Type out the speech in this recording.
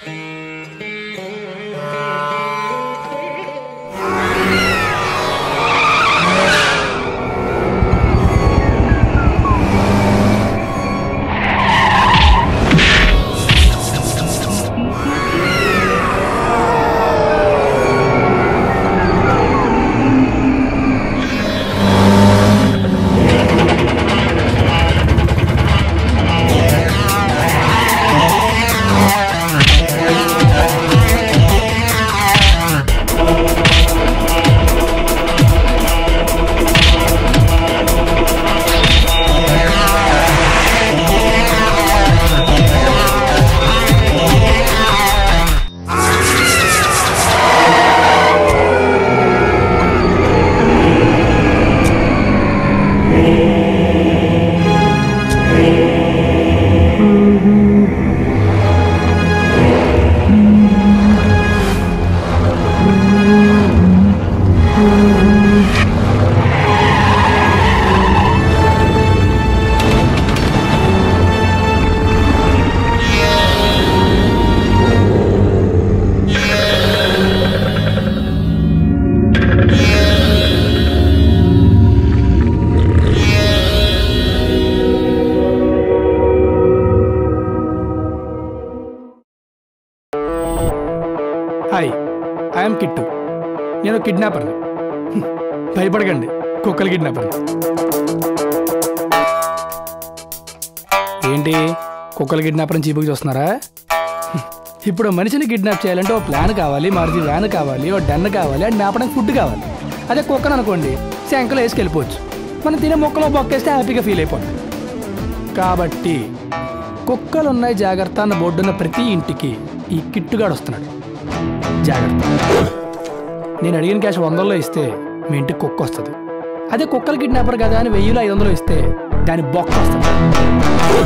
hi I'm kit నేను కిడ్నాపర్ని హ్మ్, భయపడకండి కుక్కలు కిడ్నాపర్ ఏంటి కుక్కలు కిడ్నాపర్ అని చీపుకి చూస్తున్నారా హ్మ్, ఇప్పుడు మనిషిని కిడ్నాప్ చేయాలంటే ఓ ప్లాన్ కావాలి మరిది వ్యాన్ కావాలి ఓ డన్ కావాలి అండ్ మేపడానికి ఫుడ్ కావాలి అదే కుక్కను అనుకోండి శంకలో వేసుకెళ్ళిపోవచ్చు మనం తినే మొక్కలో బొక్కేస్తే హ్యాపీగా ఫీల్ అయిపోతుంది కాబట్టి కుక్కలు ఉన్నాయి జాగ్రత్త అన్న బోర్డున్న ప్రతి ఇంటికి ఈ కిట్టుగాడు వస్తున్నాడు జాగ్రత్త నేను అడిగిన క్యాష్ వందల్లో ఇస్తే మీ ఇంటికి కుక్క వస్తుంది అదే కుక్కలు కిడ్నాపర్ కదా అని వెయ్యిలో ఐదు వందలు ఇస్తే దాని బొక్క వస్తుంది